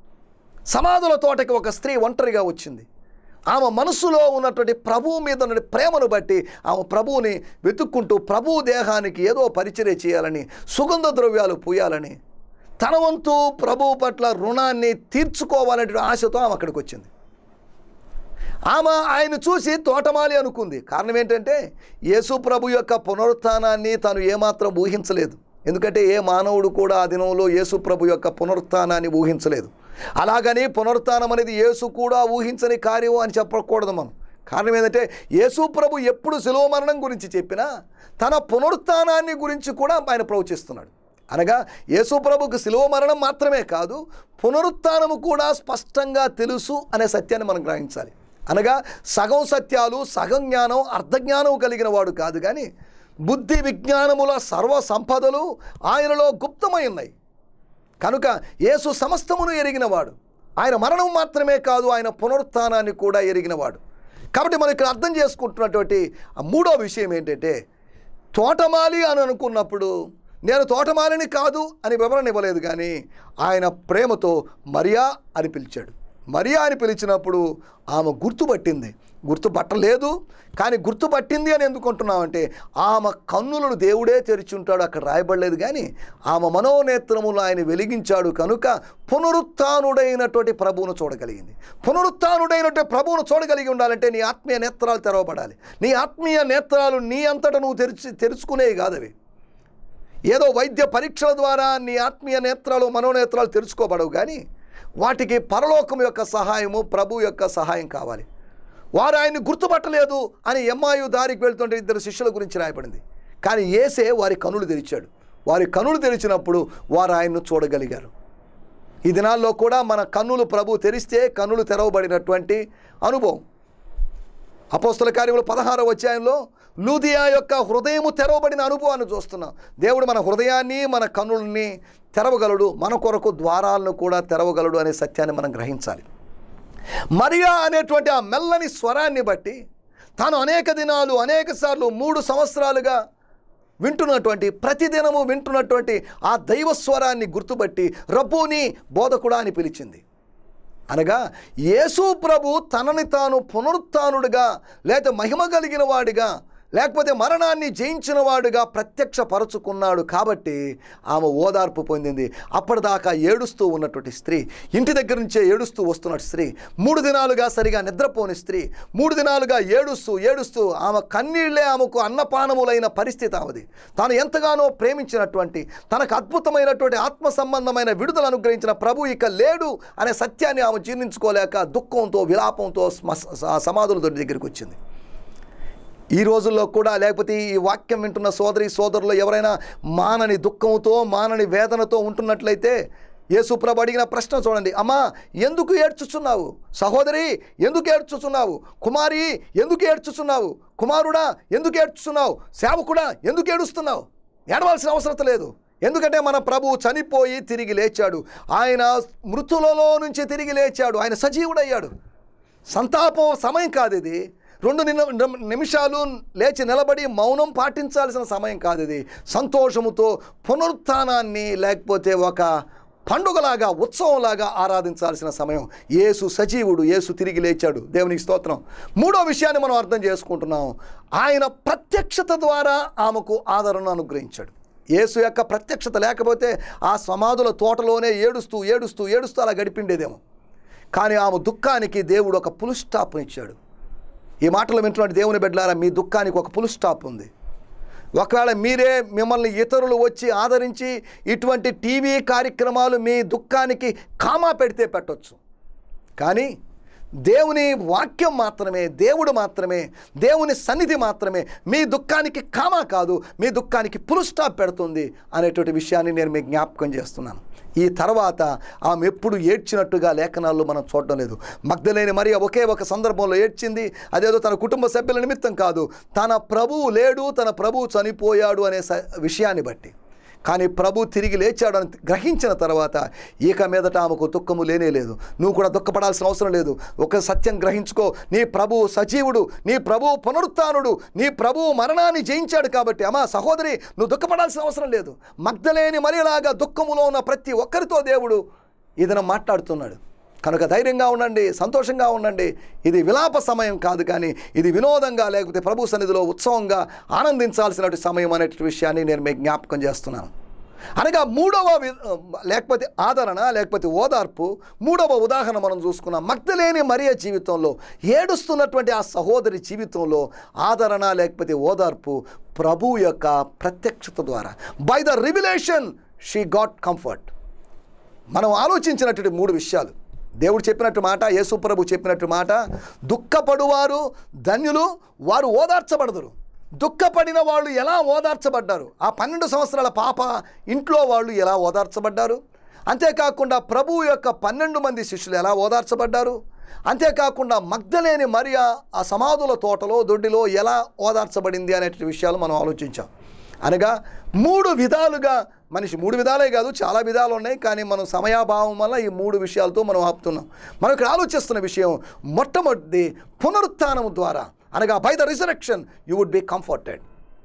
[SPEAKER 4] సమాధుల తోటకి ఒక స్త్రీ ఒంటరిగా వచ్చింది ఆమె మనసులో ఉన్నటువంటి ప్రభువు మీద ఉన్న ప్రేమను బట్టి ఆమె ప్రభువుని వెతుక్కుంటూ ప్రభువు దేహానికి ఏదో పరిచర్య చేయాలని సుగంధ ద్రవ్యాలు పూయాలని తన వంతు ప్రభువు పట్ల రుణాన్ని తీర్చుకోవాలనే ఆశతో ఆమె అక్కడికి వచ్చింది ఆమె ఆయన చూసి తోటమాలి అనుకుంది కారణం ఏంటంటే యేసు ప్రభు యొక్క పునరుత్థానాన్ని తను ఏమాత్రం ఊహించలేదు ఎందుకంటే ఏ మానవుడు కూడా ఆ దినంలో యేసు ప్రభు యొక్క పునరుత్థానాన్ని ఊహించలేదు అలాగని పునరుత్థానం అనేది యేసు కూడా ఊహించని కార్యం అని చెప్పకూడదు మనం కారణం ఏంటంటే యేసు ప్రభు ఎప్పుడు శిలువ మరణం గురించి చెప్పినా తన పునరుత్థానాన్ని గురించి కూడా ఆయన ప్రవచిస్తున్నాడు అనగా యేసు ప్రభుకు శిలువ మరణం మాత్రమే కాదు పునరుత్థానము కూడా స్పష్టంగా తెలుసు అనే సత్యాన్ని మనం గ్రహించాలి అనగా సగం సత్యాలు సగం జ్ఞానం అర్ధజ్ఞానం కలిగిన వాడు కాదు కానీ బుద్ధి విజ్ఞానముల సర్వ సంపదలు ఆయనలో గుప్తమై ఉన్నాయి కనుక యేసు సమస్తమును ఎరిగినవాడు ఆయన మరణం మాత్రమే కాదు ఆయన పునరుత్థానాన్ని కూడా ఎరిగినవాడు కాబట్టి మనం ఇక్కడ అర్థం చేసుకుంటున్నటువంటి ఆ మూడో విషయం ఏంటంటే తోటమాలి అని అనుకున్నప్పుడు నేను తోటమాలిని కాదు అని వివరణ ఇవ్వలేదు కానీ ఆయన ప్రేమతో మరియా అని పిలిచాడు మరియా అని పిలిచినప్పుడు ఆమె గుర్తుపట్టింది గుర్తుపట్టలేదు కానీ గుర్తుపట్టింది అని ఎందుకు అంటున్నావు అంటే ఆమె కన్నులను దేవుడే తెరిచి ఉంటాడు అక్కడ రాయబడలేదు కానీ ఆమె మనోనేత్రములు ఆయన వెలిగించాడు కనుక పునరుత్నుడైనటువంటి ప్రభువును చూడగలిగింది పునరుత్నుడైనటువంటి ప్రభువును చూడగలిగి ఉండాలంటే నీ ఆత్మీయ నేత్రాలు తెరవబడాలి నీ ఆత్మీయ నేత్రాలు నీ అంతటా నువ్వు తెరిచి తెరుచుకునేవి కాదు అవి ఏదో వైద్య పరీక్షల ద్వారా నీ ఆత్మీయ నేత్రాలు మనోనేత్రాలు తెరుచుకోబడవు కానీ వాటికి పరలోకం యొక్క సహాయము ప్రభు యొక్క సహాయం కావాలి వారు ఆయన్ని గుర్తుపట్టలేదు అని ఎమ్మాయు దారికి వెళ్తుంటే ఇద్దరు శిష్యుల గురించి రాయబడింది కానీ ఏసే వారి కనులు తెరిచాడు వారి కనులు తెరిచినప్పుడు వారు ఆయన్ను చూడగలిగారు ఈ దినాల్లో కూడా మన కన్నులు ప్రభు తెరిస్తే కన్నులు తెరవబడినటువంటి అనుభవం అపోస్తల కార్యములు పదహారవ అధ్యాయంలో లూదియా యొక్క హృదయము తెరవబడిన అనుభవాన్ని చూస్తున్నాం దేవుడు మన హృదయాన్ని మన కన్నుల్ని తెరవగలడు మన కొరకు ద్వారాలను కూడా తెరవగలడు అనే సత్యాన్ని మనం గ్రహించాలి మరియా అనేటువంటి ఆ మెల్లని స్వరాన్ని బట్టి తాను అనేక దినాలు అనేక సార్లు మూడు సంవత్సరాలుగా వింటున్నటువంటి ప్రతిదినము వింటున్నటువంటి ఆ దైవ స్వరాన్ని గుర్తుపట్టి రబ్బుని బోధకుడా అని పిలిచింది అనగా యేసు ప్రభు తనని తాను పునరుత్నుడుగా లేదా మహిమ కలిగిన వాడిగా లేకపోతే మరణాన్ని జయించిన వాడుగా ప్రత్యక్షపరచుకున్నాడు కాబట్టి ఆమె ఓదార్పు పొందింది అప్పటిదాకా ఏడుస్తూ ఉన్నటువంటి స్త్రీ ఇంటి దగ్గర నుంచే ఏడుస్తూ వస్తున్న స్త్రీ మూడు దినాలుగా సరిగా నిద్రపోని స్త్రీ మూడు దినాలుగా ఏడుస్తూ ఏడుస్తూ ఆమె కన్నీళ్లే ఆమెకు అన్నపానములైన పరిస్థితి ఆమెది తాను ఎంతగానో ప్రేమించినటువంటి తనకు అద్భుతమైనటువంటి ఆత్మ సంబంధమైన విడుదల అనుగ్రహించిన ప్రభు ఇక లేడు అనే సత్యాన్ని ఆమె జీర్ణించుకోలేక దుఃఖంతో విలాపంతో స్మ- సమాధుల దొడ్డి దగ్గరికి వచ్చింది ఈ రోజుల్లో కూడా లేకపోతే ఈ వాక్యం వింటున్న సోదరి సోదరులు ఎవరైనా మానని దుఃఖంతో మానని వేదనతో ఉంటున్నట్లయితే యేసుప్రభు అడిగిన ప్రశ్న చూడండి అమ్మా ఎందుకు ఏడ్చుచున్నావు సహోదరి ఎందుకు ఏడ్చుచున్నావు కుమారి ఎందుకు ఏడ్చుచున్నావు కుమారుడా ఎందుకు ఏడ్చుచున్నావు సేవకుడా ఎందుకు ఏడుస్తున్నావు ఏడవలసిన అవసరం లేదు ఎందుకంటే మన ప్రభు చనిపోయి తిరిగి లేచాడు ఆయన మృతులలో నుంచి తిరిగి లేచాడు ఆయన సజీవుడయ్యాడు సంతాపం సమయం కాదు ఇది రెండు నిన- నిమ- నిమిషాలు లేచి నిలబడి మౌనం పాటించాల్సిన సమయం కాదు ఇది సంతోషముతో పునరుత్థానాన్ని లేకపోతే ఒక పండుగలాగా ఉత్సవంలాగా ఆరాధించాల్సిన సమయం యేసు సజీవుడు యేసు తిరిగి లేచాడు దేవునికి స్తోత్రం మూడో విషయాన్ని మనం అర్థం చేసుకుంటున్నాం ఆయన ప్రత్యక్షత ద్వారా ఆమెకు ఆదరణ అనుగ్రహించాడు యేసు యొక్క ప్రత్యక్షత లేకపోతే ఆ సమాధుల తోటలోనే ఏడుస్తూ ఏడుస్తూ ఏడుస్తూ అలా గడిపిండేదేమో కానీ ఆమె దుఃఖానికి దేవుడు ఒక పులు స్టాప్ ఇచ్చాడు ఈ మాటలు వింటున్నట్టు దేవుని బిడ్డలారా మీ దుఃఖానికి ఒక పులు స్టాప్ ఉంది ఒకవేళ మీరే మిమ్మల్ని ఇతరులు వచ్చి ఆదరించి ఇటువంటి టీవీ కార్యక్రమాలు మీ దుఃఖానికి కామా పెడితే పెట్టొచ్చు కానీ దేవుని వాక్యం మాత్రమే దేవుడు మాత్రమే దేవుని సన్నిధి మాత్రమే మీ దుఃఖానికి కామా కాదు మీ దుఃఖానికి పులు స్టాప్ పెడుతుంది అనేటువంటి విషయాన్ని నేను మీకు జ్ఞాపకం చేస్తున్నాను ఈ తర్వాత ఆమె ఎప్పుడు ఏడ్చినట్టుగా లేఖనాల్లో మనం చూడడం లేదు మగ్ధలేని మరి ఒకే ఒక సందర్భంలో ఏడ్చింది అదేదో తన కుటుంబ సభ్యుల నిమిత్తం కాదు తన ప్రభువు లేడు తన ప్రభువు చనిపోయాడు అనే స విషయాన్ని బట్టి కానీ ప్రభు తిరిగి లేచాడని గ్రహించిన తర్వాత ఇక మీదట ఆమెకు దుఃఖము లేనే లేదు నువ్వు కూడా దుఃఖపడాల్సిన అవసరం లేదు ఒక సత్యం గ్రహించుకో నీ ప్రభు సజీవుడు నీ ప్రభు పునరుత్నుడు నీ ప్రభు మరణాన్ని జయించాడు కాబట్టి అమ్మా సహోదరి నువ్వు దుఃఖపడాల్సిన అవసరం లేదు మగ్ధలేని మరిలాగా దుఃఖములో ఉన్న ప్రతి ఒక్కరితో దేవుడు ఇదన మాట్లాడుతున్నాడు కనుక ధైర్యంగా ఉండండి సంతోషంగా ఉండండి ఇది విలాప సమయం కాదు కానీ ఇది వినోదంగా లేకపోతే ప్రభు సన్నిధిలో ఉత్సవంగా ఆనందించాల్సినటువంటి సమయం అనే విషయాన్ని నేను మీకు జ్ఞాపకం చేస్తున్నాను అనగా మూడవ వి- లేకపోతే ఆదరణ లేకపోతే ఓదార్పు మూడవ ఉదాహరణ మనం చూసుకున్నాం మగ్ధలేని మరియ జీవితంలో ఏడుస్తున్నటువంటి ఆ సహోదరి జీవితంలో ఆదరణ లేకపోతే ఓదార్పు ప్రభు యొక్క ప్రత్యక్షత ద్వారా by the revelation she got comfort మనం ఆలోచించినటువంటి మూడు విషయాలు దేవుడు చెప్పినట్టు మాట యేసుప్రభు చెప్పినట్టు మాట దుఃఖపడువారు ధన్యులు వారు ఓదార్చబడదురు దుఃఖపడిన వాళ్ళు ఎలా ఓదార్చబడ్డారు ఆ పన్నెండు సంవత్సరాల పాప ఇంట్లో వాళ్ళు ఎలా ఓదార్చబడ్డారు అంతేకాకుండా ప్రభువు యొక్క పన్నెండు మంది శిష్యులు ఎలా ఓదార్చబడ్డారు అంతేకాకుండా మగ్ధలేని మరియా ఆ సమాధుల తోటలో దొడ్డిలో ఎలా ఓదార్చబడింది అనే విషయాలు మనం ఆలోచించాం అనగా మూడు విధాలుగా మనిషి మూడు విధాలే కాదు చాలా విధాలు ఉన్నాయి కానీ మనం సమయాభావం వల్ల ఈ మూడు విషయాలతో మనం ఆపుతున్నాం మనం ఇక్కడ ఆలోచిస్తున్న విషయం మొట్టమొదటి పునరుత్థానం ద్వారా అనగా by the resurrection you would be comforted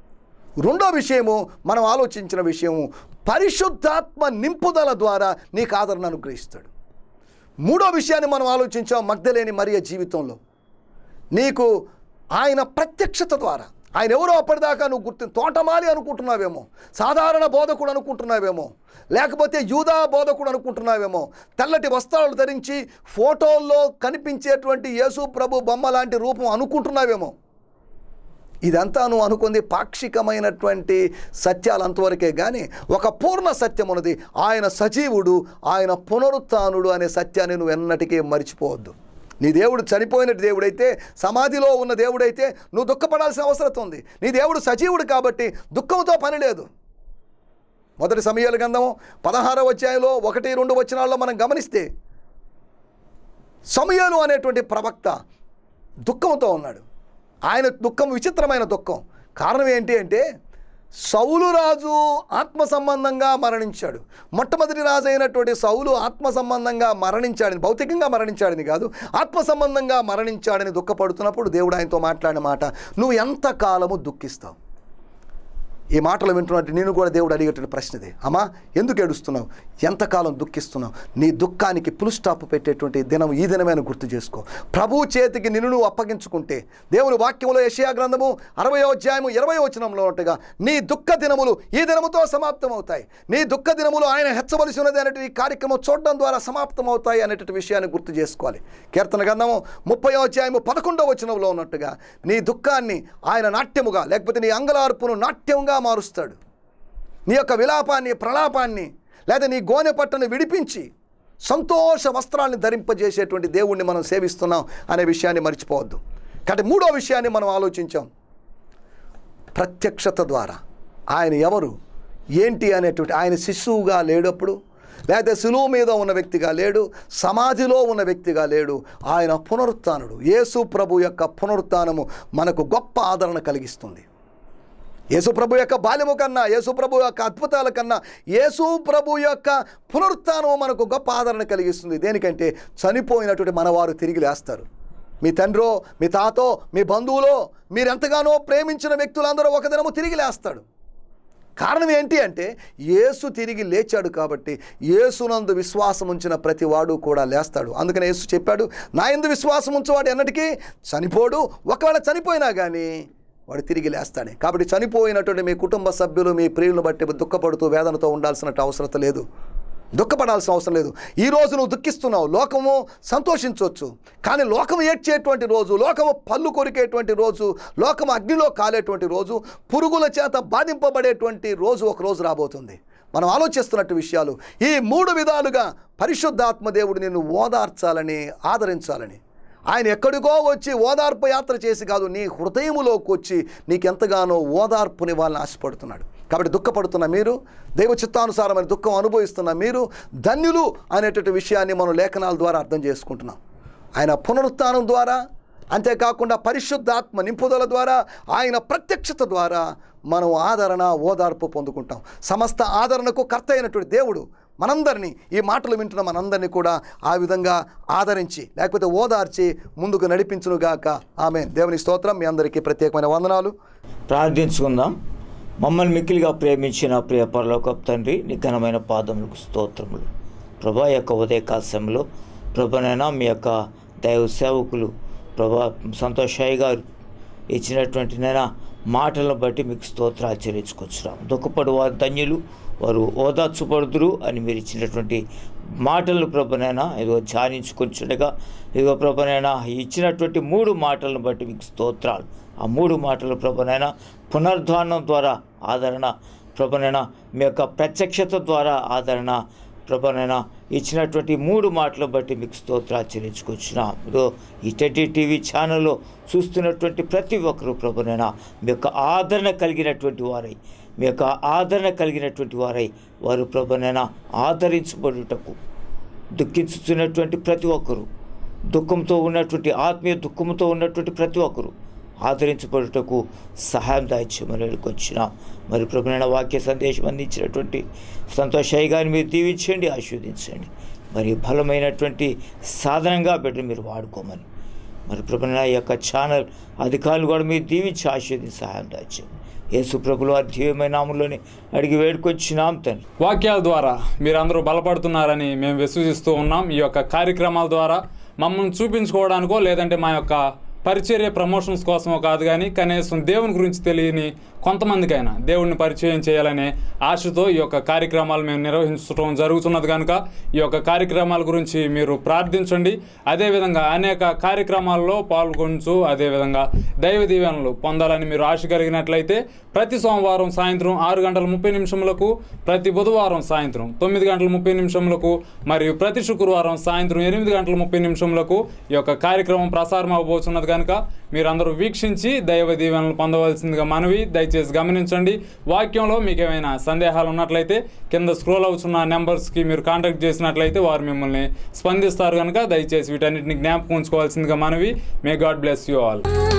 [SPEAKER 4] రెండో విషయము మనం ఆలోచించిన విషయము పరిశుద్ధాత్మ నింపుదల ద్వారా నీకు ఆదరణ అనుగ్రహిస్తాడు మూడో విషయాన్ని మనం ఆలోచించాం మగ్ధలేని మరియ జీవితంలో నీకు ఆయన ప్రత్యక్షత ద్వారా ఆయన ఎవరో అప్పటిదాకా నువ్వు గుర్తు తోటమాలి అనుకుంటున్నావేమో సాధారణ బోధకుడు అనుకుంటున్నావేమో లేకపోతే యూదా బోధకుడు అనుకుంటున్నావేమో తెల్లటి వస్త్రాలు ధరించి ఫోటోల్లో కనిపించేటువంటి యేసు ప్రభు బొమ్మ లాంటి రూపం అనుకుంటున్నావేమో ఇదంతా నువ్వు అనుకుంది పాక్షికమైనటువంటి సత్యాలు అంతవరకే కానీ ఒక పూర్ణ సత్యం ఉన్నది ఆయన సజీవుడు ఆయన పునరుత్నుడు అనే సత్యాన్ని నువ్వు ఎన్నటికీ మర్చిపోవద్దు నీ దేవుడు చనిపోయిన దేవుడైతే సమాధిలో ఉన్న దేవుడైతే నువ్వు దుఃఖపడాల్సిన అవసరం ఉంది నీ దేవుడు సజీవుడు కాబట్టి దుఃఖంతో పని లేదు మొదటి సమయాల గంధము పదహారవ అధ్యాయంలో ఒకటి రెండు వచనాల్లో మనం గమనిస్తే సమయాలు అనేటువంటి ప్రవక్త దుఃఖంతో ఉన్నాడు ఆయన దుఃఖం విచిత్రమైన దుఃఖం కారణం ఏంటి అంటే సౌలు రాజు ఆత్మ సంబంధంగా మరణించాడు మొట్టమొదటి రాజు అయినటువంటి సౌలు ఆత్మ సంబంధంగా మరణించాడని భౌతికంగా మరణించాడని కాదు ఆత్మ సంబంధంగా మరణించాడని దుఃఖపడుతున్నప్పుడు దేవుడు ఆయనతో మాట్లాడిన మాట నువ్వు ఎంతకాలము దుఃఖిస్తావు ఈ మాటలు వింటున్నట్టు నేను కూడా దేవుడు అడిగేటువంటి ప్రశ్న ఇదే అమ్మా ఎందుకు ఏడుస్తున్నావు ఎంతకాలం దుఃఖిస్తున్నావు నీ దుఃఖానికి పులు స్టాప్ పెట్టేటువంటి దినం ఈ దినమైన గుర్తు చేసుకో ప్రభు చేతికి నిన్ను నువ్వు అప్పగించుకుంటే దేవుని వాక్యంలో యషయా గ్రంథము అరవై అధ్యాయము ఇరవై వచనంలో ఉంటగా నీ దుఃఖ దినములు ఈ దినముతో సమాప్తమవుతాయి నీ దుఃఖ దినములు ఆయన హెచ్చవలసి ఉన్నది అనేటువంటి ఈ కార్యక్రమం చూడడం ద్వారా సమాప్తమవుతాయి అనేటువంటి విషయాన్ని గుర్తు చేసుకోవాలి కీర్తన గ్రంథము ముప్పై అధ్యాయము పదకొండవ వచనంలో ఉన్నట్టుగా నీ దుఃఖాన్ని ఆయన నాట్యముగా లేకపోతే నీ అంగలార్పును నాట్యంగా మారుస్తాడు నీ యొక్క విలాపాన్ని ప్రలాపాన్ని లేదా నీ గోనె పట్టను విడిపించి సంతోష వస్త్రాన్ని ధరింపజేసేటువంటి దేవుణ్ణి మనం సేవిస్తున్నాం అనే విషయాన్ని మర్చిపోవద్దు కాబట్టి మూడో విషయాన్ని మనం ఆలోచించాం ప్రత్యక్షత ద్వారా ఆయన ఎవరు ఏంటి అనేటువంటి ఆయన శిశువుగా లేడప్పుడు లేదా సులువు మీద ఉన్న వ్యక్తిగా లేడు సమాధిలో ఉన్న వ్యక్తిగా లేడు ఆయన పునరుత్నుడు యేసు ప్రభు యొక్క పునరుత్నము మనకు గొప్ప ఆదరణ కలిగిస్తుంది యేసు ప్రభు యొక్క బాల్యము కన్నా యేసు ప్రభు యొక్క అద్భుతాల కన్నా యేసు ప్రభు యొక్క పునరుత్నం మనకు గొప్ప ఆదరణ కలిగిస్తుంది దేనికంటే చనిపోయినటువంటి మనవారు తిరిగి లేస్తారు మీ తండ్రో మీ తాతో మీ బంధువులో మీరు ఎంతగానో ప్రేమించిన వ్యక్తులందరూ ఒక దినము తిరిగి లేస్తాడు కారణం ఏంటి అంటే యేసు తిరిగి లేచాడు కాబట్టి యేసునందు విశ్వాసం ఉంచిన ప్రతి వాడు కూడా లేస్తాడు అందుకని యేసు చెప్పాడు నా ఎందు విశ్వాసం ఉంచేవాడు ఎన్నటికీ చనిపోడు ఒకవేళ చనిపోయినా కానీ వాడు తిరిగి లేస్తాడే కాబట్టి చనిపోయినటువంటి మీ కుటుంబ సభ్యులు మీ ప్రియులను బట్టి దుఃఖపడుతూ వేదనతో ఉండాల్సిన అవసరం లేదు దుఃఖపడాల్సిన అవసరం లేదు ఈ రోజు నువ్వు దుఃఖిస్తున్నావు లోకము సంతోషించవచ్చు కానీ లోకము ఏడ్చేటువంటి రోజు లోకము పళ్ళు కొరికేటువంటి రోజు లోకము అగ్నిలో కాలేటువంటి రోజు పురుగుల చేత బాధింపబడేటువంటి రోజు ఒక రోజు రాబోతుంది మనం ఆలోచిస్తున్నట్టు విషయాలు ఈ మూడు విధాలుగా పరిశుద్ధాత్మ దేవుడు నిన్ను ఓదార్చాలని ఆదరించాలని ఆయన ఎక్కడికో వచ్చి ఓదార్పు యాత్ర చేసి కాదు నీ హృదయములోకి వచ్చి నీకెంతగానో ఓదార్పునివ్వాలని ఆశపడుతున్నాడు కాబట్టి దుఃఖపడుతున్న మీరు దైవ చిత్తానుసారమైన దుఃఖం అనుభవిస్తున్న మీరు ధన్యులు అనేటువంటి విషయాన్ని మనం లేఖనాల ద్వారా అర్థం చేసుకుంటున్నాం ఆయన పునరుత్థానం ద్వారా అంతేకాకుండా పరిశుద్ధాత్మ నింపుదల ద్వారా ఆయన ప్రత్యక్షత ద్వారా మనం ఆదరణ ఓదార్పు పొందుకుంటాం సమస్త ఆదరణకు కర్త అయినటువంటి దేవుడు మనందరినీ ఈ మాటలు వింటున్న మనందరినీ కూడా ఆ విధంగా ఆదరించి లేకపోతే ఓదార్చి ముందుకు నడిపించునుగాక ఆమె దేవుని స్తోత్రం మీ అందరికీ ప్రత్యేకమైన వందనాలు
[SPEAKER 6] ప్రార్థించుకుందాం మమ్మల్ని మిక్కిలిగా ప్రేమించిన ప్రియ పరలోకపు తండ్రి నీ ఘనమైన పాదములకు స్తోత్రములు ప్రభా యొక్క ఉదయకాశంలో ప్రభనైనా మీ యొక్క దైవ సేవకులు ప్రభా సంతోషాయి గారు ఇచ్చినటువంటి నైనా మాటలను బట్టి మీకు స్తోత్ర ఆచరించుకొచ్చున్నాం దుఃఖపడు వారు ధన్యులు వారు ఓదార్చుపడుదురు అని మీరు ఇచ్చినటువంటి మాటలను ప్రభనైనా ఇదిగో ధ్యానించుకొచ్చుండగా ఇదిగో ప్రభనైనా ఇచ్చినటువంటి మూడు మాటలను బట్టి మీకు స్తోత్రాలు ఆ మూడు మాటలు ప్రభనైనా పునర్ధానం ద్వారా ఆదరణ ప్రభనైనా మీ యొక్క ప్రత్యక్షత ద్వారా ఆదరణ ప్రభనైనా ఇచ్చినటువంటి మూడు మాటలు బట్టి మీకు స్తోత్రాచరించుకొచ్చున్నాం ఇదో ఈ టెటీ టీవీ ఛానల్లో చూస్తున్నటువంటి ప్రతి ఒక్కరూ ప్రభునైనా మీ యొక్క ఆదరణ కలిగినటువంటి వారై మీ యొక్క ఆదరణ కలిగినటువంటి వారై వారు ప్రభునైనా ఆదరించబడుటకు దుఃఖించుతున్నటువంటి ప్రతి ఒక్కరూ దుఃఖంతో ఉన్నటువంటి ఆత్మీయ దుఃఖంతో ఉన్నటువంటి ప్రతి ఒక్కరూ ఆదరించబడుటకు సహాయం దాయిత్యమని వచ్చిన మరి ప్రభునైన వాక్య సందేశం అందించినటువంటి సంతోషయ్య గారిని మీరు దీవించండి ఆశీర్వదించండి మరి బలమైనటువంటి సాధనంగా బిడ్డ మీరు వాడుకోమని మరి ప్రభున యొక్క ఛానల్ అధికారులు కూడా మీరు దీవించి ఆశీర్వదించి సహాయం దాయిచ్చండి యేసు ప్రభులు అధ్యయమైన నామంలోనే అడిగి వేడుకొచ్చినాం తండ్రి
[SPEAKER 1] వాక్యాల ద్వారా మీరందరూ బలపడుతున్నారని మేము విశ్వసిస్తూ ఉన్నాం ఈ యొక్క కార్యక్రమాల ద్వారా మమ్మల్ని చూపించుకోవడానికో లేదంటే మా యొక్క పరిచర్య ప్రమోషన్స్ కోసమో కాదు కానీ కనీసం దేవుని గురించి తెలియని కొంతమందికైనా దేవుడిని పరిచయం చేయాలనే ఆశతో ఈ యొక్క కార్యక్రమాలు మేము నిర్వహించడం జరుగుతున్నది కనుక ఈ యొక్క కార్యక్రమాల గురించి మీరు ప్రార్థించండి అదేవిధంగా అనేక కార్యక్రమాల్లో పాల్గొంచు అదేవిధంగా దైవ దీవెనలు పొందాలని మీరు ఆశ కలిగినట్లయితే ప్రతి సోమవారం సాయంత్రం ఆరు గంటల ముప్పై నిమిషములకు ప్రతి బుధవారం సాయంత్రం తొమ్మిది గంటల ముప్పై నిమిషములకు మరియు ప్రతి శుక్రవారం సాయంత్రం ఎనిమిది గంటల ముప్పై నిమిషములకు ఈ యొక్క కార్యక్రమం ప్రసారం అవ్వబోతున్నది కనుక మీరందరూ వీక్షించి దైవ దీవెనలు పొందవలసిందిగా మనవి దయచేసి గమనించండి వాక్యంలో మీకు ఏమైనా సందేహాలు ఉన్నట్లయితే కింద స్క్రోల్ అవుతున్న నెంబర్స్కి మీరు కాంటాక్ట్ చేసినట్లయితే వారు మిమ్మల్ని స్పందిస్తారు కనుక దయచేసి వీటన్నిటిని జ్ఞాపకం ఉంచుకోవాల్సిందిగా మనవి may God bless you all